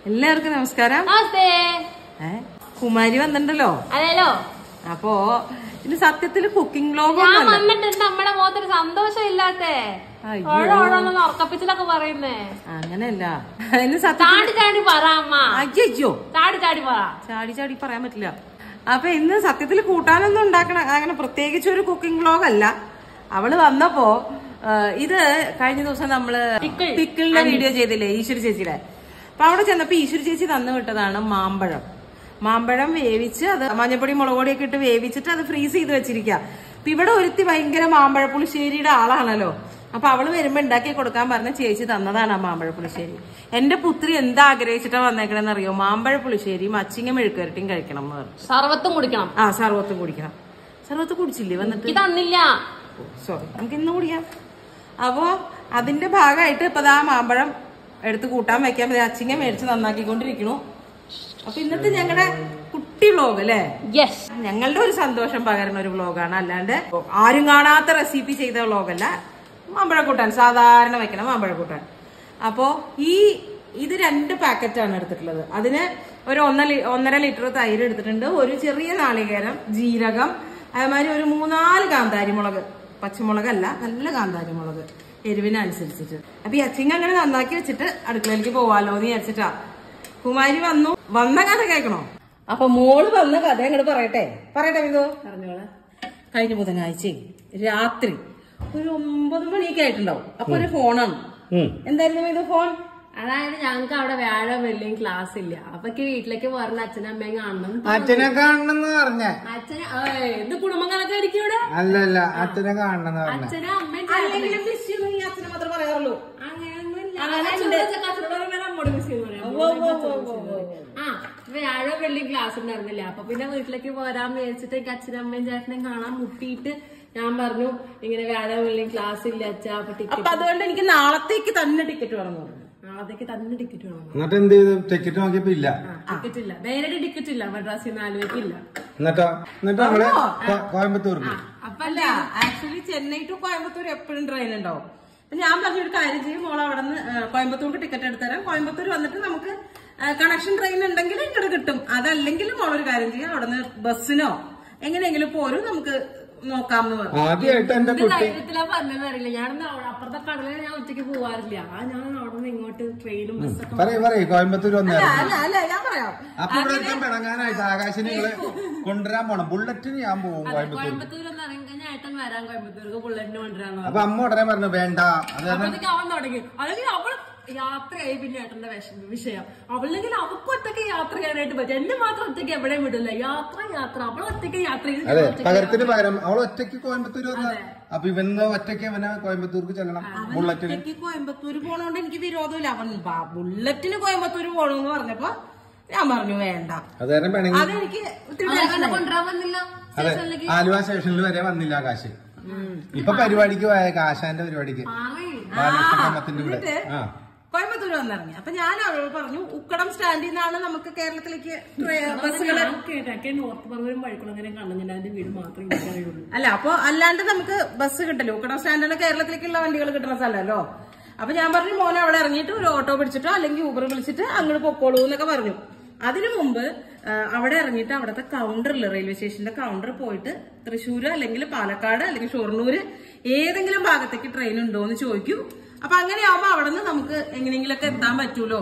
എല്ലാവർക്കും നമസ്കാരം നമസ്തേ ഏ കുമാരി വന്നിട്ടുണ്ടല്ലോ അതെല്ലോ അപ്പോ ഇത് സത്യത്തില് കുക്കിംഗ് വ്ലോഗ് ഞാൻ ഒന്നല്ല വന്നിട്ട് നമ്മുടെ മുഖത്തൊരു സന്തോഷം ഇല്ലാത്തേ അയ്യോ. ഓടോടോന്ന് ഉറക്കപ്പിച്ചിലൊക്കെ പറയുന്നേ അങ്ങനെയല്ല അതിന് സത്യം ചാടി ചാടി പറ അമ്മ അയ്യോ ചാടി ചാടി പറ ചാടി ചാടി പറയാൻ പറ്റില്ല അപ്പൊ ഇന്ന് സത്യത്തിൽ കൂട്ടാനൊന്നും ഉണ്ടാക്കണ അങ്ങനെ പ്രത്യേകിച്ച് ഒരു കുക്കിംഗ് വ്ലോഗ് അല്ല അവള് വന്നപ്പോ ആ, ഇത് കഴിഞ്ഞ ദിവസം നമ്മള് Pickle. പിക്കിളിന്റെ വീഡിയോ ചെയ്തില്ലേ ഈശ്വരി ചേച്ചിയുടെ അപ്പൊ അവിടെ ചെന്നപ്പോ ഈശ്വരി ചേച്ചി തന്നു വിട്ടതാണ് മാമ്പഴം മാമ്പഴം വേവിച്ച് അത് മഞ്ഞപ്പൊടി മുളക് പൊടിയൊക്കെ ഇട്ട് വേവിച്ചിട്ട് അത് ഫ്രീസ് ചെയ്ത് വെച്ചിരിക്കുക അപ്പൊ ഇവിടെ ഒരുത്തി ഭയങ്കര മാമ്പഴ പുളിശ്ശേരിയുടെ ആളാണല്ലോ അപ്പൊ അവള് വരുമ്പോ ഉണ്ടാക്കി കൊടുക്കാൻ പറഞ്ഞ ചേച്ചി തന്നതാണ് ആ മാമ്പഴ പുളിശ്ശേരി എന്റെ പുത്രി എന്താ ആഗ്രഹിച്ചിട്ടാ വന്നേക്കണെന്ന് അറിയോ മാമ്പഴ പുളിശ്ശേരിയും അച്ചിങ്ങ മെഴുക്കുരട്ടിയും കഴിക്കണം എന്ന് പറഞ്ഞു സർവത്തും കുടിക്കണം ആ സർവത്ത് കുടിക്കണം സർവത്ത് കുടിച്ചില്ലേ വന്നിട്ട് എനിക്ക് തന്നില്ല സോറി നമുക്ക് ഇന്ന് കുടിക്കാം അപ്പോ അതിന്റെ ഭാഗമായിട്ട് ഇപ്പൊ ദാ മാമ്പഴം എടുത്ത് കൂട്ടാൻ വെക്കാൻ മതി അച്ചിങ്ങ മേടിച്ച് നന്നാക്കിക്കൊണ്ടിരിക്കണു അപ്പൊ ഇന്നത്തെ ഞങ്ങളുടെ കുട്ടി വ്ലോഗ് അല്ലേ യെസ് ഞങ്ങളുടെ ഒരു സന്തോഷം പകരുന്ന ഒരു വ്ലോഗാണ് അല്ലാണ്ട് ആരും കാണാത്ത റെസിപ്പി ചെയ്ത വ്ലോഗല്ല മാമ്പഴക്കൂട്ടാൻ സാധാരണ വെക്കണം മാമ്പഴക്കൂട്ടാൻ അപ്പോ ഈ ഇത് രണ്ട് പാക്കറ്റാണ് എടുത്തിട്ടുള്ളത് അതിന് ഒരു ഒന്ന ലി- ഒന്നര ലിറ്റർ തൈര് എടുത്തിട്ടുണ്ട് ഒരു ചെറിയ നാളികേരം ജീരകം അതേമാതിരി ഒരു മൂന്നാല് കാന്താരി മുളക് പച്ചമുളകല്ല നല്ല കാന്താരി മുളക് എരിവിനനുസരിച്ചിട്ട് അപ്പൊ ഈ അച്ചിങ്ങ അങ്ങനെ നന്നാക്കി വെച്ചിട്ട് അടുക്കളയിലേക്ക് പോവാലോ എന്ന് വിചാരിച്ചിട്ടാ കുമാരി വന്നു വന്ന കഥ കേൾക്കണോ അപ്പൊ മോള് വന്ന കഥ അങ്ങോട്ട് പറയട്ടെ പറയട്ടെ മിതു പറഞ്ഞോളെ കഴിഞ്ഞ ബുധനാഴ്ച രാത്രി ഒരു ഒമ്പത് മണിയൊക്കെ ആയിട്ടുണ്ടാവും അപ്പൊ ഒരു ഫോണാണ് എന്തായിരുന്നു ഇത് ഫോൺ അതായത് ഞങ്ങൾക്ക് അവിടെ വ്യാഴം വെള്ളിയും ക്ലാസ് ഇല്ല അപ്പൊക്ക് വീട്ടിലേക്ക് പറഞ്ഞ അച്ഛനും അമ്മയും കാണണം അച്ഛനെ കാണണമെന്ന് പറഞ്ഞ അച്ഛന് ഏയ്, ഇത് കുടുംബം കണക്കായിരിക്കും ഇവിടെ അല്ലല്ല അച്ഛനെ കാണണമെന്ന് പറഞ്ഞ അച്ഛനും അമ്മയും അല്ലെങ്കിലും മിസ് ചെയ്യുന്നു ഈ അച്ഛനെ മാത്രമേ പറയാറുള്ളൂ അങ്ങനെയൊന്നുമില്ല. അച്ഛനോട് വെച്ചാൽ അച്ഛനോട് പറയുമ്പോൾ നമ്മോട് miss ചെയ്യുന്നു പറയാം. നമ്മോട് വെച്ചാൽ miss ചെയ്യുന്നു പറയാം. ആ വ്യാഴം വെള്ളി ക്ലാസ് ഉണ്ടായിരുന്നില്ല അപ്പൊ പിന്നെ വീട്ടിലേക്ക് പോരാൻ വിചാരിച്ചിട്ട് എനിക്ക് അച്ഛനും അമ്മയും ചേട്ടനെയും കാണാൻ മുട്ടിയിട്ട് ഞാൻ പറഞ്ഞു ഇങ്ങനെ വ്യാഴം വെള്ളി ക്ലാസ് ഇല്ല അച്ഛാ അപ്പൊ അപ്പൊ ടിക്കറ്റ് അതുകൊണ്ട് എനിക്ക് നാളത്തേക്ക് തന്നെ ടിക്കറ്റ് വേണം എന്ന് പറഞ്ഞു നാളത്തേക്ക് തന്നെ ടിക്കറ്റ് വേണം എന്നിട്ട് എന്ത് ചെയ്തു ടിക്കറ്റ് നോക്കിയപ്പോ ഇല്ല ടിക്കറ്റ് ഇല്ല നേരിട്ട് ടിക്കറ്റ് ഇല്ല മദ്രാസിൽ നിന്ന് ആലുവയ്ക്കില്ല എന്നിട്ടോ എന്നിട്ട് നമ്മള് കോ- കോയമ്പത്തൂർക്ക് അപ്പൊ അല്ല ആക്ച്വലി ചെന്നൈ ടു കോയമ്പത്തൂർ എപ്പോഴും ട്രെയിൻ ഉണ്ടാവും അപ്പൊ ഞാൻ പറഞ്ഞൊരു കാര്യം ചെയ്യും മോൾ അവിടെ നിന്ന് കോയമ്പത്തൂർക്ക് ടിക്കറ്റ് എടുത്തുതരാം കോയമ്പത്തൂർ വന്നിട്ട് നമുക്ക് കണക്ഷൻ ട്രെയിൻ ഉണ്ടെങ്കിൽ ഇങ്ങോട്ട് കിട്ടും അതല്ലെങ്കിൽ മോളൊരു കാര്യം ചെയ്യാം അവിടെ നിന്ന് ബസ്സിനോ എങ്ങനെയെങ്കിലും പോരും നമുക്ക് നോക്കാമെന്ന് പറഞ്ഞു ആദ്യമായിട്ട് എന്റെ കുട്ടി ധൈര്യത്തിലാ പറഞ്ഞതെന്ന് അറിയില്ല ഞാനൊന്നും അവിടെ അപ്പുറത്തെ കടലിൽ ഞാൻ ഒറ്റയ്ക്ക് പോവാറില്ല ആ ഞാൻ അവിടെ നിന്ന് ഇങ്ങോട്ട് ട്രെയിനും ബസ്സൊക്കെ പറയ് പറയ് കോയമ്പത്തൂർ വന്നായിരുന്നു അല്ല അല്ല ഞാൻ പറയാം അപ്പൊ ഇവിടെ ഒരുത്തൻ പിണങ്ങാനായിട്ട് ആകാശിനെ നിങ്ങള് കൊണ്ടുവരാൻ പോണം ബുള്ളറ്റിന് ഞാൻ പോകും കോയമ്പത്തൂർ കോയമ്പത്തൂർ എന്ന് ഇറങ്ങിക്കഴിഞ്ഞാൽ ഏട്ടൻ വരാൻ കോയമ്പത്തൂർക്ക് ബുള്ളറ്റിന് കൊണ്ടുവരാന്ന് അപ്പൊ അമ്മ ഉടനെ പറഞ്ഞു വേണ്ട അത് കാരണം അപ്പോഴത്തേക്ക് അവൻ തുടങ്ങി അല്ലെങ്കിൽ അവൾ യാത്രയായി പിന്നെ ഏട്ടന്റെ വിഷ- വിഷയം അവളില്ലെങ്കിൽ അവൾക്ക് ഒറ്റയ്ക്ക് യാത്ര ചെയ്യാനായിട്ട് പറ്റും എന്നെ മാത്രം ഒറ്റയ്ക്ക് എവിടെയും വിടില്ല യാത്ര യാത്ര അവൾ ഒറ്റയ്ക്ക് യാത്ര ചെയ്ത് അതെ ഞാൻ ഒറ്റയ്ക്ക് പകരത്തിന് പകരം അവൾ ഒറ്റയ്ക്ക് കോയമ്പത്തൂർ വന്ന അപ്പൊ ഇവന്ന് ഒറ്റയ്ക്ക് അവനെ കോയമ്പത്തൂർക്ക് ചെല്ലണം ബുള്ളറ്റിന് എനിക്ക് കോയമ്പത്തൂർ പോണോണ്ട് എനിക്ക് വിരോധമില്ല അവൻ ബ- ബുള്ളറ്റിന് കോയമ്പത്തൂർ പോണെന്ന് പറഞ്ഞപ്പോ ഞാൻ പറഞ്ഞു വേണ്ട അത് കാരണം പിണങ്ങി അതെനിക്ക് ഇത്തിരി അവളെ അങ്ങനെ കൊണ്ടുവരാൻ വന്നില്ല അതെ സ്റ്റേഷനിലേക്ക് ആലുവ സ്റ്റേഷനിൽ വരെ വന്നില്ല ആകാശ് ഇപ്പൊ പരിപാടിക്ക് പോയ കാശാന്റെ പരിപാടിക്ക് ബാലകൃഷ്ണത്തിന്റെ ഇവിടെ ആ കോയമ്പത്തൂർ വന്നിറങ്ങി അപ്പൊ ഞാൻ അവരോട് പറഞ്ഞു ഉക്കടം സ്റ്റാൻഡിൽ നിന്നാണ് നമുക്ക് കേരളത്തിലേക്ക് ട്രെ- ബസ്സുകള് ഞാൻ കേട്ടൊക്കെ നോർത്ത് പറവൂരും വഴിക്കുളങ്ങനെ കണ്ണഞ്ഞിന്റെ അതിന്റെ വീട് മാത്രമേ എനിക്കറിയുള്ളൂ അല്ല അപ്പൊ അല്ലാണ്ട് നമുക്ക് ബസ് കിട്ടല്ലോ ഉക്കടം സ്റ്റാൻഡിന് കേരളത്തിലേക്കുള്ള വണ്ടികൾ കിട്ടുന്ന സ്ഥലമല്ലോ അപ്പൊ ഞാൻ പറഞ്ഞു മോനെ അവിടെ ഇറങ്ങിയിട്ട് ഒരു ഓട്ടോ പിടിച്ചിട്ടോ അല്ലെങ്കിൽ ഊബർ വിളിച്ചിട്ട് അങ്ങോട്ട് പൊക്കോളൂ എന്നൊക്കെ പറഞ്ഞു അതിനു മുമ്പ് ആ, അവിടെ ഇറങ്ങിയിട്ട് അവിടുത്തെ കൗണ്ടറിൽ റെയിൽവേ സ്റ്റേഷന്റെ കൗണ്ടർ പോയിട്ട് തൃശ്ശൂർ അല്ലെങ്കിൽ പാലക്കാട് അല്ലെങ്കിൽ ഷൊർണൂര് ഏതെങ്കിലും ഭാഗത്തേക്ക് ട്രെയിൻ ഉണ്ടോ എന്ന് ചോദിക്കും അപ്പൊ അങ്ങനെയാവുമ്പോ അവിടെ നിന്ന് നമുക്ക് എങ്ങനെയെങ്കിലൊക്കെ എത്താൻ പറ്റൂലോ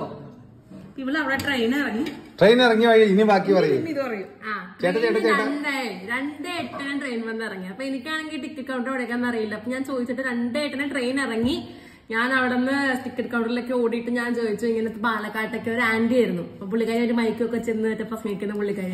ഇവള് അവിടെ ട്രെയിൻ ഇറങ്ങി ട്രെയിൻ ഇറങ്ങി വഴി ഇനി ബാക്കി പറയും ഇത് പറയും ആ, ചേട്ടാ, ചേട്ടാ, ട്രെയിനിന് ചേട്ടാ. രണ്ടേ രണ്ടേ എട്ടിന് ട്രെയിൻ വന്ന് ഇറങ്ങി അപ്പൊ എനിക്കാണെങ്കിൽ ടിക്കറ്റ് കൗണ്ടർ എവിടെയൊക്കെ അറിയില്ല അപ്പൊ ഞാൻ ചോദിച്ചിട്ട് രണ്ടേ എട്ടിന് ട്രെയിൻ ഇറങ്ങി ഞാൻ അവിടെ നിന്ന് ടിക്കറ്റ് കൗണ്ടറിലേക്ക് ഓടിയിട്ട് ഞാൻ ചോദിച്ചു ഇങ്ങനെ പാലക്കാട്ടൊക്കെ ഒരു ആന്റി ആയിരുന്നു അപ്പൊ പുള്ളിക്കാരി ഒരു മൈക്കൊക്കെ ചെന്ന് മറ്റേ പ്രസംഗിക്കുന്ന പുള്ളിക്കാരി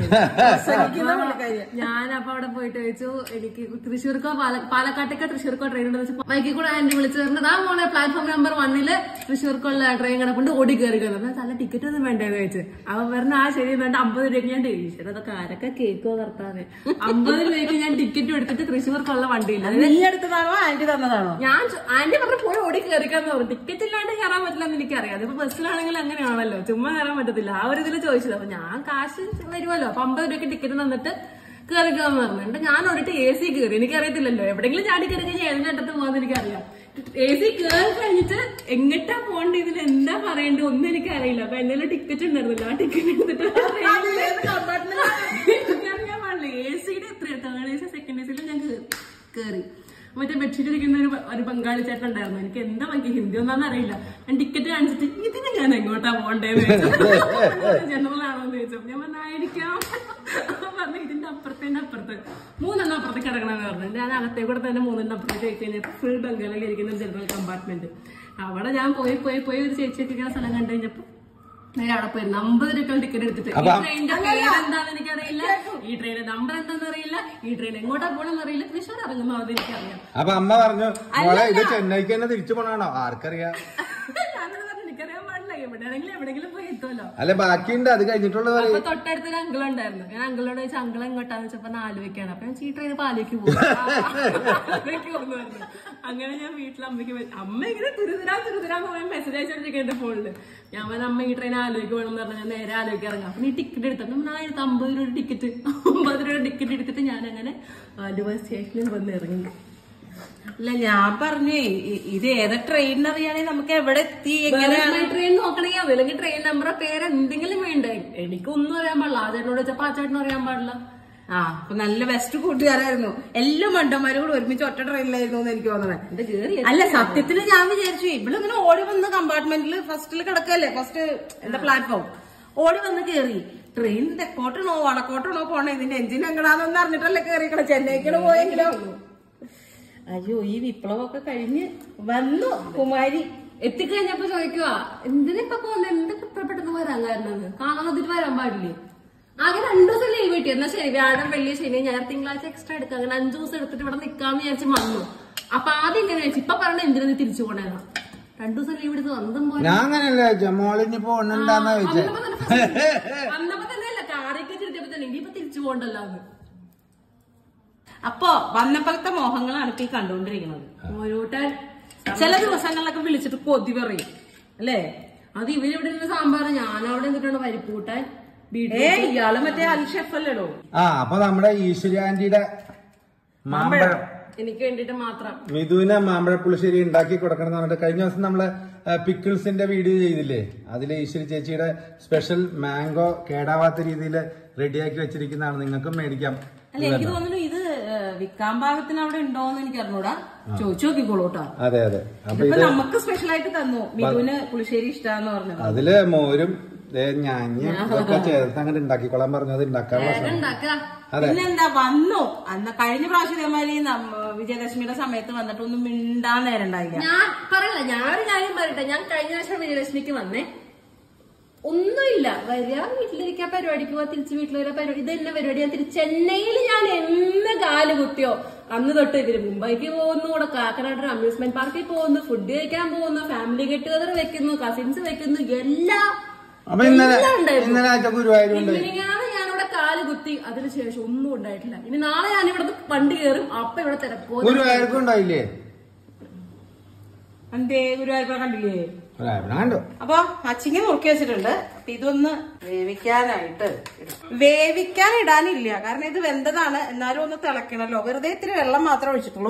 ഞാൻ അപ്പൊ അവിടെ പോയിട്ട് ചോദിച്ചു എനിക്ക് തൃശ്ശൂർക്കോ പാല- പാലക്കാട്ടേക്കോ തൃശ്ശൂർക്കോ ട്രെയിൻ ഉണ്ടെന്ന് വെച്ചാൽ മൈക്കിൽ കൂടെ ആന്റി വിളിച്ചു പറഞ്ഞത് ആ മോളെ പ്ലാറ്റ്ഫോം നമ്പർ വണ്ണില് തൃശ്ശൂർക്കുള്ള ട്രെയിൻ കിടപ്പുണ്ട് ഓടി കയറി കയറുന്നത് നല്ല ടിക്കറ്റ് ഒന്നും വേണ്ടേന്ന് ചോദിച്ചു അവൻ പറഞ്ഞ ആ ശരി എന്നിട്ട് അമ്പത് രൂപയ്ക്ക് ഞാൻ ടീച്ചർ അതൊക്കെ ആരൊക്കെ കേക്കോ കർത്താവേ അമ്പത് രൂപയ്ക്ക് ഞാൻ ടിക്കറ്റ് എടുത്തിട്ട് തൃശ്ശൂർക്കുള്ള വണ്ടിയില്ല നീ എടുത്തതാണോ ആന്റി തന്നതാണോ ഞാൻ ചോ- ആന്റി പറഞ്ഞു പോയി ഓടി കയറിക്കാന്ന് പറഞ്ഞു ടിക്കറ്റ് ഇല്ലാണ്ട് കയറാൻ പറ്റില്ല എന്ന് എനിക്കറിയാം അതിപ്പോ ബസ്സിലാണെങ്കിൽ അങ്ങനെയാണല്ലോ ചുമ്മാ കയറാൻ പറ്റത്തില്ല ആ ഒരു ഇതിൽ ചോദിച്ചത് അപ്പൊ ഞാൻ കാശ് വരുമല്ലോ അപ്പൊ അമ്പത് രൂപയ്ക്ക് ടിക്കറ്റ് തന്നിട്ട് കയറിക്കാന്ന് പറഞ്ഞു എന്നിട്ട് ഞാൻ ഓടിട്ട് എ സി കയറി എനിക്കറിയത്തില്ലല്ലോ എവിടെയെങ്കിലും ചാടി കയറി കഴിഞ്ഞാൽ ഏതിനകത്ത് പോകാന്ന് എനിക്കറിയാം എ സി കയറി കഴിഞ്ഞിട്ട് എങ്ങട്ടാ പോകണ്ട ഇതിൽ എന്താ പറയണ്ടത് ഒന്നും എനിക്ക് അറിയില്ല അപ്പൊ എന്തെങ്കിലും ടിക്കറ്റ് ഉണ്ടായിരുന്നില്ല ആ ടിക്കറ്റ് എടുത്തിട്ട് എനിക്കറിയാൻ പാടില്ല എ സിയുടെ എത്ര third A C second A സിയിൽ ഞാൻ കയറി മറ്റേ ബെഡ്ഷീറ്റ് ഇരിക്കുന്ന ഒരു ഒരു ബംഗാളി ചേട്ടൻ ഉണ്ടായിരുന്നു എനിക്ക് എന്താ എനിക്ക് ഹിന്ദി ഒന്നാന്ന് അറിയില്ല ഞാൻ ടിക്കറ്റ് കാണിച്ചിട്ട് ഇതിന് ഞാൻ എങ്ങോട്ടാ പോണ്ടേന്ന് ജനറൽ ആണോ എന്ന് ചോദിച്ചു ഞാൻ പറഞ്ഞായിരിക്കാം പറഞ്ഞു ഇതിന്റെ അപ്പുറത്തിന്റെ അപ്പുറത്ത് മൂന്നെണ്ണം അപ്പുറത്ത് കിടക്കണമെന്ന് പറഞ്ഞു ഞാൻ അകത്തേ കൂടെ തന്നെ മൂന്നെണ്ണം അപ്പുറത്ത് ചോദിച്ചു കഴിഞ്ഞാൽ ഫുൾ ബംഗാളിൽ ഇരിക്കുന്ന ജനറൽ കമ്പാർട്ട്മെന്റ് അവിടെ ഞാൻ പോയി പോയി പോയി ഒരു ചേച്ചി എത്തിക്കുന്ന സ്ഥലം കണ്ടു കഴിഞ്ഞപ്പോ നേരെ അവിടെ പോയി അമ്പത് രൂപ ടിക്കറ്റ് എടുത്തിട്ട് ഈ ട്രെയിനിന്റെ പേര് എന്താണെന്ന് എനിക്കറിയില്ല ഈ ട്രെയിനിന്റെ നമ്പർ എന്താണെന്ന് അറിയില്ല ഈ ട്രെയിൻ എങ്ങോട്ടാ പോകണമെന്ന് അറിയില്ല തൃശ്ശൂർ ഇറങ്ങുന്നോ അത് എനിക്കറിയാം അപ്പൊ അമ്മ പറഞ്ഞു മോളെ ഇത് ചെന്നൈക്ക് തന്നെ തിരിച്ചു പോണാണോ ആർക്കറിയാം ഞാനത് പറഞ്ഞു എനിക്കറിയാൻ പാടില്ല എവിടെയാണെങ്കിലും എവിടെയെങ്കിലും പോയി എത്തുമല്ലോ അല്ല ബാക്കിയുണ്ട് അത് കഴിഞ്ഞിട്ടുള്ള പറയും അപ്പൊ തൊട്ടടുത്തൊരു അങ്കിൾ ഉണ്ടായിരുന്നു ഞാൻ അങ്കിളോട് ചോദിച്ചു അങ്കിൾ എങ്ങോട്ടാന്ന് വെച്ചപ്പോ ആലുവയ്ക്കാണ് അപ്പൊ ഞാൻ ഈ ട്രെയിൻ പാലേക്ക് പോകും ആലുവയ്ക്ക് പോകുന്നു പറഞ്ഞു. അങ്ങനെ ഞാൻ വീട്ടിൽ അമ്മയ്ക്ക് വെ- അമ്മ ഇങ്ങനെ തുരുതുരാ തുരുതുരാന്ന് പോയി മെസ്സേജ് അയച്ചോണ്ടിരിക്കും എന്റെ ഫോണില് ഞാൻ പറഞ്ഞു അമ്മ ഈ ട്രെയിൻ ആലുവയ്ക്ക് വേണം എന്ന് പറഞ്ഞാൽ ഞാൻ നേരെ ആലുവയ്ക്ക് ഇറങ്ങാം അപ്പൊ നീ ടിക്കറ്റ് എടുത്തു ആയിരത്തി അമ്പത് രൂപ ടിക്കറ്റ് അമ്പത് രൂപ ടിക്കറ്റ് എടുത്തിട്ട് ഞാൻ അങ്ങനെ ആലുവ സ്റ്റേഷനിൽ വന്ന് ഇറങ്ങി അല്ല ഞാൻ പറഞ്ഞേ ഇ- ഇത് ഏതാ ട്രെയിൻ അറിയാനേ നമുക്ക് എവിടെ എത്തി എങ്ങനെയാണ് ട്രെയിൻ നോക്കണമെങ്കിൽ അതില്ലെങ്കിൽ ട്രെയിൻ നമ്പറോ പേര് എന്തെങ്കിലും വേണ്ടേ എനിക്കൊന്നും അറിയാൻ പാടില്ല ആ ചേട്ടനോട് വെച്ചപ്പോ ആ ചേട്ടനും അറിയാൻ പാടില്ല ആ അപ്പൊ നല്ല ബെസ്റ്റ് കൂട്ടുകാരായിരുന്നു എല്ലാ മണ്ടന്മാരും കൂടെ ഒരുമിച്ച് ഒറ്റ ട്രെയിനിലായിരുന്നു എന്ന് എനിക്ക് തോന്നണേ ഇത് കേറി അല്ല സത്യത്തിൽ ഞാൻ വിചാരിച്ചു ഇവളിങ്ങനെ ഓടി വന്ന് കമ്പാർട്ട്മെന്റിൽ ഫസ്റ്റിൽ കിടക്കല്ലേ ഫസ്റ്റ് എന്താ പ്ലാറ്റ്ഫോം ഓടി വന്ന് കേറി ട്രെയിൻ തെക്കോട്ടാണോ വടക്കോട്ടാണോ പോണേ ഇതിന്റെ എഞ്ചിൻ എങ്ങടാന്നൊന്നും അറിഞ്ഞിട്ടല്ലേ കേറിക്കണ ചെന്നൈക്കണ് പോയെങ്കിലോ അയ്യോ ഈ വിപ്ലവമൊക്കെ കഴിഞ്ഞ് വന്നു കുമാരി എത്തിക്കഴിഞ്ഞപ്പോ ചോദിക്കുക എന്തിനിപ്പൊ പോകുന്നത് എന്തൊക്കെ ഇത്ര പെട്ടെന്ന് വരാൻ കാരണം കാണാതിട്ട് വരാൻ പാടില്ലേ ആകെ രണ്ടു ദിവസം ലീവ് കിട്ടി എന്നാ ശരി വ്യാഴം വെള്ളി ശനി ഞായർ തിങ്കളാഴ്ച എക്സ്ട്രാ എടുക്കാം അങ്ങനെ അഞ്ചു ദിവസം എടുത്തിട്ട് ഇവിടെ നിക്കാന്ന് വിചാരിച്ച് വന്നു അപ്പൊ ആദ്യം ഇങ്ങനെ വെച്ചു ഇപ്പൊ പറഞ്ഞ എന്തിനാ നീ തിരിച്ചു പോണേന്നാ രണ്ടു ദിവസം ലീവ് എടുത്ത് വന്നതും പോലെ ഞാൻ അങ്ങനെയല്ല ചോദിച്ചാ മോളിനി പോണെണ്ടാന്നാ ചോദിച്ചേ വന്നപ്പോ തന്നെ first- വന്നപ്പോ തന്നെ അല്ല കാറൊക്കെ തിരിച്ചപ്പോ തന്നെ ഇനിയിപ്പൊ തിരിച്ചു പോകണ്ടല്ലോ എന്ന് അപ്പൊ വന്നപ്പോഴത്തെ മോഹങ്ങളാണ് ഇപ്പൊ ഈ കണ്ടുകൊണ്ടിരിക്കുന്നത് ഓരോട്ടൻ ചില ദിവസങ്ങളിലൊക്കെ വിളിച്ചിട്ട് കൊതി പറയും അല്ലേ അത് ഇവരിവിടെ ഇരുന്ന് സാമ്പാർ ഞാൻ അവിടെ നിന്നിട്ടുണ്ട് പരിപ്പ് കൂട്ടാൻ ഏ ഇയാള് മറ്റേ അൽഷെഫ് അല്ലേടോ ആ അപ്പൊ നമ്മുടെ ഈശ്വരി ആന്റിയുടെ മാമ്പഴം എനിക്ക് വേണ്ടിട്ട് മാത്രം മിഥുവിന് മാമ്പഴ പുളിശ്ശേരി ഉണ്ടാക്കി കൊടുക്കണം എന്ന് പറഞ്ഞിട്ട് കഴിഞ്ഞ ദിവസം നമ്മള് പിക്കിൾസിന്റെ വീഡിയോ ചെയ്തില്ലേ അതിൽ ഈശ്വരി ചേച്ചിയുടെ സ്പെഷ്യൽ മാംഗോ കേടാവാത്ത രീതിയിൽ റെഡിയാക്കി വെച്ചിരിക്കുന്നതാണ് നിങ്ങൾക്കും മേടിക്കാം അല്ല എനിക്ക് തോന്നുന്നു ഇത് ഏഹ്, വിൽക്കാൻ പാകത്തിന് അവിടെ ഉണ്ടോന്ന് എനിക്ക് അറിഞ്ഞൂടാ ചോദിച്ചു നോക്കിക്കോളൂ കേട്ടോ അതെ അതെ അപ്പൊ ഇതിപ്പോ നമുക്ക് സ്പെഷ്യൽ ആയിട്ട് തന്നു മിഥുന് പുളിശ്ശേരി ഇഷ്ടാന്ന് പറഞ്ഞത് അതില് മോരും ദേ ഞാഞ്ഞ് ഇതൊക്കെ ചേർത്ത് അങ്ങോട്ട് ഉണ്ടാക്കിക്കോളാൻ പറഞ്ഞു അത് ഉണ്ടാക്കാനുള്ള ശ്രമം ഉണ്ടാക്കുക അതെ പിന്നെന്താ വന്നു അന്ന് കഴിഞ്ഞ പ്രാവശ്യം ഇതേമാതിരി നമ്മ- വിജയദശമിയുടെ സമയത്ത് വന്നിട്ടൊന്നും മിണ്ടാൻ നേരം ഉണ്ടായില്ല ഞാൻ പറയല്ല ഞാനൊരു കാര്യം പറയട്ടെ ഞാൻ കഴിഞ്ഞ വർഷം വിജയലക്ഷ്മിക്ക് വന്നേ ഒന്നുമില്ല വരിക വീട്ടിലിരിക്കാൻ പരിപാടിക്ക് പോവാ തിരിച്ച് വീട്ടിൽ വരാ പരിപാടി ഇത് തന്നെ പരിപാടി ഞാൻ തിരിച്ച് ചെന്നൈയിൽ ഞാൻ എന്ന് കാല് കുത്തിയോ അന്ന് തൊട്ട് ഇവര് മുംബൈക്ക് പോകുന്നു കൂടെ കാക്കനാട് ഒരു അമ്യൂസ്മെന്റ് പാർക്കിൽ പോകുന്നു ഫുഡ് കഴിക്കാൻ പോകുന്നു ഫാമിലി ഗെറ്റ് ടുഗദർ വെക്കുന്നു കസിൻസ് വെക്കുന്നു എല്ലാം അപ്പൊ ഇന്നലെ എല്ലാം ഉണ്ടായിരുന്നു. ഇന്നലെ ആഴ്ച ഗുരുവായൂരുണ്ട് ഇങ്ങനെയാണ് ഞാനിവിടെ കാല് കുത്തി അതിനുശേഷം ഒന്നും ഉണ്ടായിട്ടില്ല ഇനി നാളെ ഞാൻ ഇവിടെ വണ്ടി കയറും അപ്പൊ ഇവിടെ തിരക്കോ ഗുരുവായൂർക്കും ഉണ്ടായില്ലേ എന്തേ ഗുരുവായൂർ കണ്ടില്ലേ ഗുരുവായൂരിനെ കണ്ടു അപ്പൊ അച്ചിങ്ങ നുറുക്കി വെച്ചിട്ടുണ്ട് അപ്പൊ ഇതൊന്ന് വേവിക്കാനായിട്ട് ഇടാം. വേവിക്കാൻ ഇടാനില്ല കാരണം ഇത് വെന്തതാണ് എന്നാലും ഒന്ന് തിളക്കണല്ലോ വെറുതെ ഇത്തിരി വെള്ളം മാത്രമേ ഒഴിച്ചിട്ടുള്ളൂ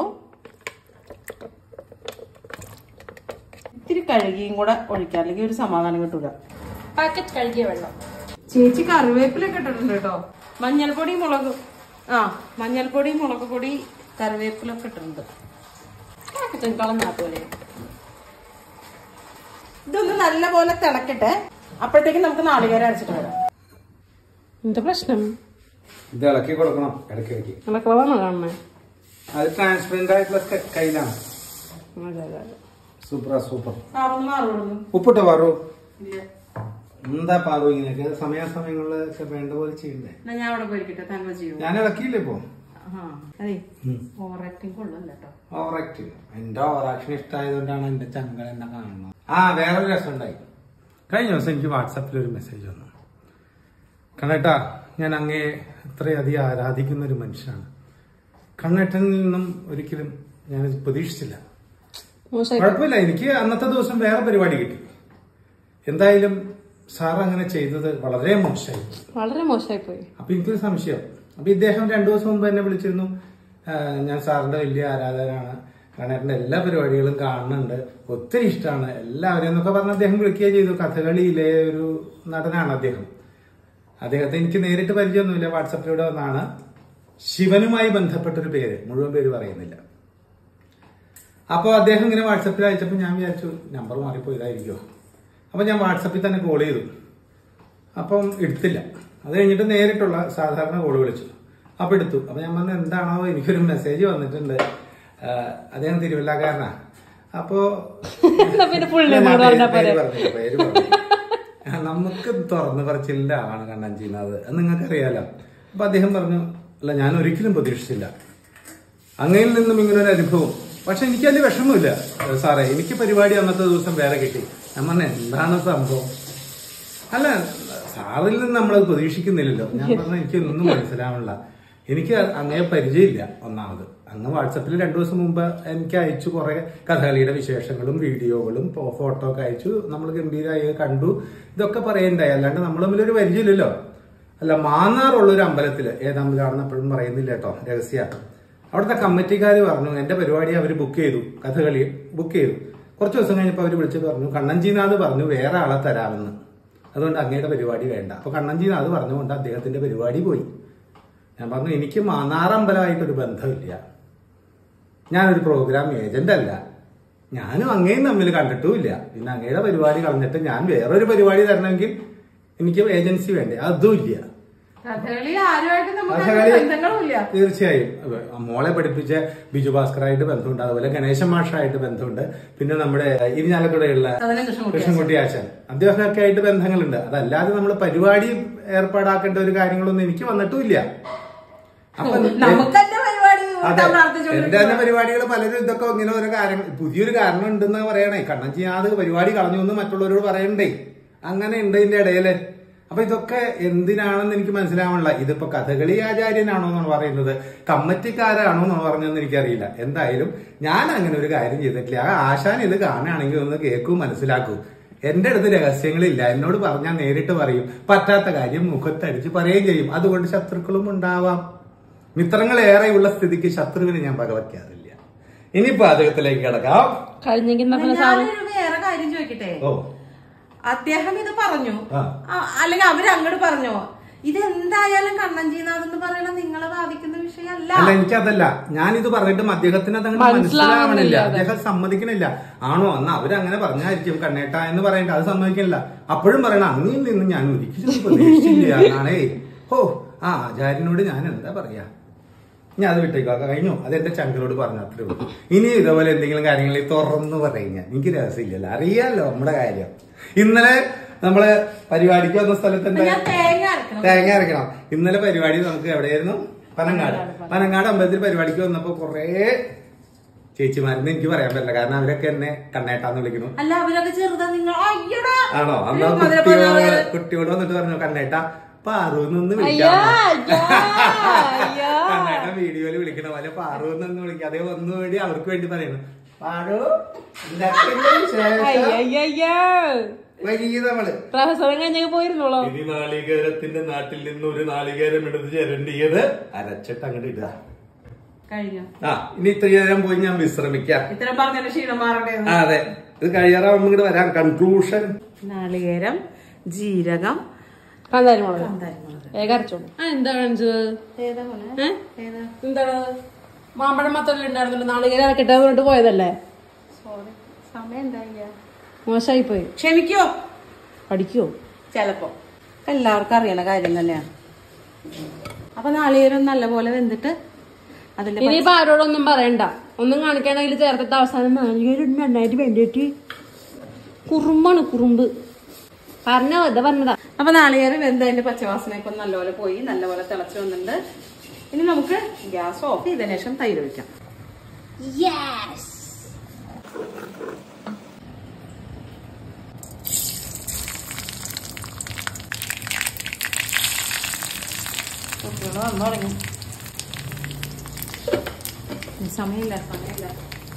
ഇത്തിരി കഴുകിയും കൂടെ ഒഴിക്കാം അല്ലെങ്കിൽ ഒരു സമാധാനം കിട്ടൂല പാക്കറ്റ് കഴുകിയ വെള്ളം ചേച്ചി കറിവേപ്പിലൊക്കെ ഇട്ടിട്ടുണ്ട് കേട്ടോ മഞ്ഞൾപ്പൊടി മുളക് ആ മഞ്ഞൾപ്പൊടി മുളക് പൊടി കറിവേപ്പിലൊക്കെ ഇട്ടിട്ടുണ്ട് പാക്കറ്റ് കളഞ്ഞാ പോലെ ഇതൊന്ന് നല്ലപോലെ തിളക്കട്ടെ അപ്പോഴത്തേക്കും നമുക്ക് നാളികേരം അരച്ചിട്ട് വരാം എന്താ പ്രശ്നം ഇത് ഇളക്കി കൊടുക്കണം ഇടയ്ക്കിടയ്ക്ക് ഇളക്കളവാണോ കാണുന്നത് അത് ട്രാൻസ്പെറന്റ് ആയിട്ടുള്ള ക- കയ്യിലാണ് അതെ അതെ അതെ സൂപ്പറാ സൂപ്പർ മാറുന്നു മാറുള്ളൂ ഉപ്പിട്ടോ പാറു എന്താ പാറു ഇങ്ങനെയൊക്കെ സമയാസമയങ്ങളിലൊക്കെ വേണ്ട പോലെ ചെയ്യണ്ടേ എന്നാ ഞാൻ അവിടെ പോയിരിക്കട്ടെ താങ്കൾ ചെയ്യൂ ഞാൻ ഇളക്കിയില്ലേ ഇപ്പൊ ആ അതെ ഓവർ ആക്ടിങ് കൊള്ളല്ല കേട്ടോ ഓവർ ആക്ടിങ് എന്റെ ഓവർ ആക്ഷൻ ഇഷ്ടമായതുകൊണ്ടാണ് എന്റെ ചങ്കൾ എന്നെ കാണുന്നത് ആ വേറൊരു രസം ഉണ്ടായി കഴിഞ്ഞ ദിവസം എനിക്ക് വാട്സാപ്പിൽ ഒരു മെസ്സേജ് വന്നു കണ്ണേട്ടാ ഞാൻ അങ്ങേ ഇത്രയധികം ആരാധിക്കുന്ന ഒരു മനുഷ്യനാണ് കണ്ണേട്ടനിൽ നിന്നും ഒരിക്കലും ഞാൻ പ്രതീക്ഷിച്ചില്ല മോശമായി കുഴപ്പമില്ല എനിക്ക് അന്നത്തെ ദിവസം വേറെ പരിപാടി കിട്ടി എന്തായാലും സാർ അങ്ങനെ ചെയ്തത് വളരെ മോശമായി വളരെ മോശമായി പോയി അപ്പൊ എനിക്കൊരു സംശയം അപ്പൊ ഇദ്ദേഹം രണ്ടു ദിവസം മുമ്പ് എന്നെ വിളിച്ചിരുന്നു ആ, ഞാൻ സാറിന്റെ വലിയ ആരാധകനാണ് കണ്ണേട്ടന്റെ എല്ലാ പരിപാടികളും കാണുന്നുണ്ട് ഒത്തിരി ഇഷ്ടമാണ് എല്ലാവരെയും എന്നൊക്കെ പറഞ്ഞ് അദ്ദേഹം വിളിക്കുകയും ചെയ്തു കഥകളിയിലെ ഒരു നടനാണ് അദ്ദേഹം അദ്ദേഹത്തെ എനിക്ക് നേരിട്ട് പരിചയമൊന്നുമില്ല വാട്സപ്പിലൂടെ വന്നാണ് ശിവനുമായി ബന്ധപ്പെട്ടൊരു പേര് മുഴുവൻ പേര് പറയുന്നില്ല അപ്പോൾ അദ്ദേഹം ഇങ്ങനെ വാട്സപ്പിൽ അയച്ചപ്പോൾ ഞാൻ വിചാരിച്ചു നമ്പർ മാറിപ്പോയതായിരിക്കുമോ അപ്പോൾ ഞാൻ വാട്സപ്പിൽ തന്നെ കോൾ ചെയ്തു അപ്പം എടുത്തില്ല അത് കഴിഞ്ഞിട്ട് നേരിട്ടുള്ള സാധാരണ കോൾ വിളിച്ചു അപ്പോൾ എടുത്തു അപ്പോൾ ഞാൻ പറഞ്ഞു എന്താണോ എനിക്കൊരു മെസ്സേജ് വന്നിട്ടുണ്ട് ആ, അദ്ദേഹം തിരുവല്ലക്കാരനാ അപ്പോ പിന്നെ full name ഞാൻ കൂടെ പറഞ്ഞാ പേര് പറഞ്ഞില്ല, പേര് പറഞ്ഞില്ല. ആ, നമുക്ക് തുറന്ന് പറച്ചില്ല ആണ് കണ്ണൻ ചെയ്യുന്നത് അത് നിങ്ങൾക്കറിയാലോ അപ്പൊ അദ്ദേഹം പറഞ്ഞു അല്ല ഞാൻ ഒരിക്കലും പ്രതീക്ഷിച്ചില്ല അങ്ങയിൽ നിന്നും ഇങ്ങനെ ഒരു അനുഭവം പക്ഷെ എനിക്ക് വലിയ വിഷമമില്ല സാറേ എനിക്ക് പരിപാടി അന്നത്തെ ദിവസം വേറെ കിട്ടി ഞാൻ പറഞ്ഞു എന്താണ് സംഭവം അല്ല സാറിൽ നിന്ന് നമ്മൾ പ്രതീക്ഷിക്കുന്നില്ലല്ലോ ഞാൻ പറഞ്ഞ എനിക്ക് ഒന്നും മനസ്സിലാവണില്ല എനിക്ക് അങ്ങേ പരിചയമില്ല ഒന്നാമത് അങ്ങ് വാട്സപ്പിൽ രണ്ടു ദിവസം മുമ്പ് എനിക്ക് അയച്ചു കുറെ കഥകളിയുടെ വിശേഷങ്ങളും വീഡിയോകളും ഫോ- ഫോട്ടോ ഒക്കെ അയച്ചു നമ്മൾ ഗംഭീരമായി കണ്ടു ഇതൊക്കെ പറയണ്ടായി അല്ലാണ്ട് നമ്മൾ തമ്മിലൊരു പരിചയമില്ലല്ലോ അല്ല മാന്നാറുള്ള ഒരു അമ്പലത്തില് ഏതമ്പലാണെന്ന് എപ്പോഴും പറയുന്നില്ല കേട്ടോ രഹസ്യ അവിടുത്തെ കമ്മിറ്റിക്കാർ പറഞ്ഞു എന്റെ പരിപാടി അവർ ബുക്ക് ചെയ്തു കഥകളി ബുക്ക് ചെയ്തു കുറച്ച് ദിവസം കഴിഞ്ഞപ്പോൾ അവർ വിളിച്ചിട്ട് പറഞ്ഞു കണ്ണഞ്ചിനാഥ് പറഞ്ഞു വേറെ ആളെ തരാമെന്ന് അതുകൊണ്ട് അങ്ങയുടെ പരിപാടി വേണ്ട അപ്പൊ കണ്ണഞ്ചിനാഥ് പറഞ്ഞുകൊണ്ട് അദ്ദേഹത്തിന്റെ പരിപാടി പോയി ഞാൻ പറഞ്ഞു എനിക്ക് മാന്നാറമ്പലമായിട്ടൊരു ബന്ധമില്ല ഞാനൊരു പ്രോഗ്രാം ഏജന്റ് അല്ല ഞാനും അങ്ങയും തമ്മിൽ കണ്ടിട്ടുമില്ല പിന്നെ അങ്ങയുടെ പരിപാടി കളഞ്ഞിട്ട് ഞാൻ വേറൊരു പരിപാടി തരണമെങ്കിൽ എനിക്ക് ഏജൻസി വേണ്ടേ അതും ഇല്ല കഥകളി ആരുമായിട്ട് നമുക്ക് കഥകളി ബന്ധങ്ങളുമില്ല തീർച്ചയായും മോളെ പഠിപ്പിച്ച ബിജു ഭാസ്കറായിട്ട് ബന്ധമുണ്ട് അതുപോലെ ഗണേശൻ മാഷായിട്ട് ബന്ധമുണ്ട് പിന്നെ നമ്മുടെ ഇരിഞ്ഞാലക്കുടയുള്ള അതിനെ കൃഷ്ണൻകുട്ടി കൃഷ്ണൻകുട്ടി ആശാൻ അദ്ദേഹമൊക്കെ ആയിട്ട് ബന്ധങ്ങളുണ്ട് അതല്ലാതെ നമ്മൾ പരിപാടി ഏർപ്പാടാക്കേണ്ട ഒരു കാര്യങ്ങളൊന്നും എനിക്ക് വന്നിട്ടുമില്ല അപ്പൊ നമുക്ക് തന്നെ പരിപാടി അതെ കൂട്ടാൻ പ്രാർത്ഥിച്ചുകൊണ്ട് എന്റെ തന്നെ പരിപാടികൾ പലരും ഇതൊക്കെ ഇങ്ങനെ ഓരോ കാര്യം പുതിയൊരു കാരണം ഉണ്ടെന്ന് പറയണേ കണ്ണൻ ചെയ്യാതെ പരിപാടി കളഞ്ഞു എന്ന് മറ്റുള്ളവരോട് പറയണ്ടേ അങ്ങനെ ഉണ്ട് ഇതിന്റെ ഇടയില് അപ്പൊ ഇതൊക്കെ എന്തിനാണെന്ന് എനിക്ക് മനസ്സിലാവണില്ല ഇതിപ്പോ കഥകളി ആചാര്യനാണോ എന്നാണ് പറയുന്നത് കമ്മറ്റിക്കാരാണോ എന്ന് പറഞ്ഞതെന്ന് എനിക്കറിയില്ല എന്തായാലും ഞാൻ അങ്ങനെ ഒരു കാര്യം ചെയ്തിട്ടില്ല ആ ആശാൻ ഇത് കാണുകയാണെങ്കിൽ ഒന്ന് കേൾക്കൂ മനസ്സിലാക്കൂ എന്റെ അടുത്ത് രഹസ്യങ്ങളില്ല എന്നോട് പറഞ്ഞാൽ നേരിട്ട് പറയും പറ്റാത്ത കാര്യം മുഖത്തടിച്ച് പറയുകയും ചെയ്യും അതുകൊണ്ട് ശത്രുക്കളും ഉണ്ടാവാം മിത്രങ്ങൾ ഏറെയുള്ള സ്ഥിതിക്ക് ശത്രുവിനെ ഞാൻ വകവയ്ക്കാറില്ല ഇനിയിപ്പോ അദ്ദേഹത്തിലേക്ക് കിടക്കാം കഴിഞ്ഞെങ്കിൽ ഞാനൊരു വേറെ കാര്യം ചോദിക്കട്ടെ ഓ അദ്ദേഹം ഇത് പറഞ്ഞു ആ. ആ, അല്ലെങ്കിൽ അവര് അങ്ങോട്ട് പറഞ്ഞു ഇതെന്തായാലും കണ്ണൻജീനാഥ് എന്ന് പറയണ നിങ്ങളെ ബാധിക്കുന്ന വിഷയമല്ല അല്ല എനിക്കതല്ല ഞാനിത് പറഞ്ഞിട്ടും അദ്ദേഹത്തിന് അതങ്ങനെ മനസ്സിലാവണില്ല അദ്ദേഹം സമ്മതിക്കണില്ല ആണോ എന്നാ അവരങ്ങനെ പറഞ്ഞായിരിക്കും കണ്ണേട്ട എന്ന് പറയണ്ട അത് സമ്മതിക്കണില്ല അപ്പോഴും പറയണം അങ്ങനെയും നിന്ന് ഞാൻ ഒരിക്കലും പ്രതീക്ഷിച്ചില്ല എന്നാണേ ഓ ആ ആചാര്യനോട് ഞാൻ എന്താ പറയാ ഞാൻ അത് വിട്ടേക്കോ അത് കഴിഞ്ഞു അത് എന്റെ ചങ്കരോട് പറഞ്ഞു അത്രേ ഉള്ളൂ ഇനി ഇതേപോലെ എന്തെങ്കിലും കാര്യങ്ങൾ തുറന്നു പറയും ഞാൻ എനിക്ക് രഹസ്യമില്ലല്ലോ അറിയാലോ നമ്മുടെ കാര്യം ഇന്നലെ നമ്മള് പരിപാടിക്ക് വന്ന സ്ഥലത്ത് എന്താ ഞാൻ തേങ്ങ അരക്കണം തേങ്ങ അരക്കണം ഇന്നലെ പരിപാടി നമുക്ക് എവിടെയായിരുന്നു പനങ്ങാട് പനങ്ങാട് അമ്പലത്തിൽ പരിപാടിക്ക് വന്നപ്പോ കൊറേ ചേച്ചിമാരെന്ന് എനിക്ക് പറയാൻ പറ്റില്ല കാരണം അവരൊക്കെ എന്നെ കണ്ണേട്ടാന്ന് വിളിക്കുന്നു അല്ല അവരൊക്കെ ചെറുതാ നിങ്ങൾ അയ്യടാ ആണോ അന്നാ ഒരു മധുര കുട്ടിയോട് പലഹാരം. കുട്ടിയോട് വന്നിട്ട് പറഞ്ഞു കണ്ണേട്ട പാറൂന്നൊന്ന് വിളിക്കാം കണ്ണേട്ട വീഡിയോയില് വിളിക്കണ പോലെ പാറൂന്നൊന്ന് വിളിക്കാം അതേ ഒന്ന് വേണ്ടി അവർക്ക് വേണ്ടി പറയുന്നു പാറു എന്തൊക്കെയുണ്ട് വിശേഷം? വൈകി നമ്മള് പ്രൊഫസറും കഴിഞ്ഞൊക്കെ പോയിരുന്നോളോ ഇനി നാളികേരത്തിന്റെ നാട്ടിൽ നിന്ന് ഒരു നാളികേരം എടുത്ത് ചിരണ്ടിയത് അരച്ചിട്ട് അങ്ങോട്ട് ഇടുക കഴിഞ്ഞു ആ ഇനി ഇത്രയും നേരം പോയി ഞാൻ വിശ്രമിക്കാം ഇത്ര പറഞ്ഞ ക്ഷീണം മാറേണ്ടത് ആ അതെ ഇത് കഴിയാറാവുമ്പോ ഇങ്ങോട്ട് വരാം കൺക്ലൂഷൻ നാളികേരം ജീരകം കാന്താരി മുളക് കാന്താരിമുളക് വേഗം അരച്ചോളൂ ആ എന്താ കാണിച്ചത് ഏതാ മോനെ? ഏ? ഏതാ എന്താണ് മാമ്പഴം മാത്രമല്ലേ ഉണ്ടായിരുന്നുള്ളൂ നാളികേരം ഇറക്കിട്ട് പറഞ്ഞിട്ട് പോയതല്ലേ സോറി സമയം ഉണ്ടായില്ല മോശമായി പോയി ക്ഷമിക്കോ പഠിക്കുവോ ചിലപ്പോ എല്ലാവർക്കും അറിയണ കാര്യം തന്നെയാണ് അപ്പൊ നാളികേരം നല്ലപോലെ വെന്തിട്ട് അതിന്റെ ഇനിയിപ്പോ ആരോടൊന്നും പറയണ്ട ഒന്നും കാണിക്കാണെങ്കിൽ ചേർത്തിട്ട് അവസാനം നാളികേരം നന്നായിട്ട് വേണ്ടിയിട്ട് കുറുമ്പാണ് കുറുമ്പ് പറഞ്ഞോ ഇതാ പറഞ്ഞതാ അപ്പൊ നാളികേരം വെന്ത് അതിന്റെ പച്ചവാസനയൊക്കെ ഒന്ന് നല്ലപോലെ പോയി നല്ലപോലെ തിളച്ചു വന്നിട്ടുണ്ട് ഇനി നമുക്ക് ഗ്യാസ് ഓഫ് ചെയ്തതിനു ശേഷം തൈര് ഒഴിക്കാം കുട്ടികള് വന്നു തുടങ്ങി ഇനി സമയമില്ല സമയമില്ല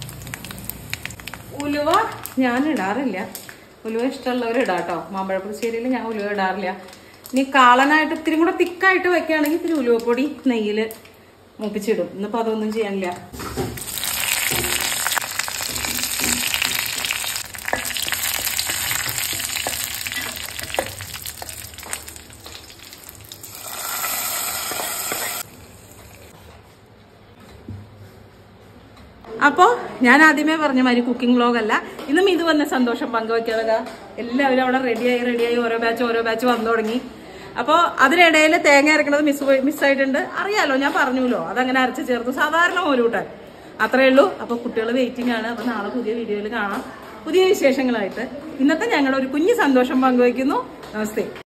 ഉലുവ ഞാൻ ഇടാറില്ല ഉലുവ ഇഷ്ടമുള്ളവർ ഇടാട്ടോ മാമ്പഴപ്പുളിശ്ശേരിയിൽ ഞാൻ ഉലുവ ഇടാറില്ല ഇനി കാളനായിട്ട് ഇത്തിരി കൂടെ തിക്കായിട്ട് വെക്കുകയാണെങ്കിൽ ഇത്തിരി ഉലുവപ്പൊടി നെയ്യിൽ മൂപ്പിച്ചിടും ഇന്നിപ്പോൾ അതൊന്നും ചെയ്യാനില്ല അപ്പോൾ ഞാൻ ആദ്യമേ പറഞ്ഞ മാതിരി കുക്കിംഗ് വ്ലോഗ് അല്ല ഇന്നും ഇത് വന്ന സന്തോഷം പങ്കുവെക്കാതെ എല്ലാവരും അവിടെ റെഡിയായി റെഡിയായി ഓരോ ബാച്ച് ഓരോ ബാച്ച് വന്നു തുടങ്ങി അപ്പോൾ അതിനിടയിൽ തേങ്ങ അരക്കണത് മിസ് മിസ്സായിട്ടുണ്ട് അറിയാലോ ഞാൻ പറഞ്ഞല്ലോ അതങ്ങനെ അരച്ച് ചേർത്ത് സാധാരണ മോരൂട്ടാൻ അത്രേ ഉള്ളൂ അപ്പോൾ കുട്ടികൾ വെയിറ്റിംഗ് ആണ് അപ്പോൾ നാളെ പുതിയ വീഡിയോയിൽ കാണാം പുതിയ വിശേഷങ്ങളായിട്ട് ഇന്നത്തെ ഞങ്ങളുടെ ഒരു കുഞ്ഞു സന്തോഷം പങ്കുവയ്ക്കുന്നു നമസ്തേ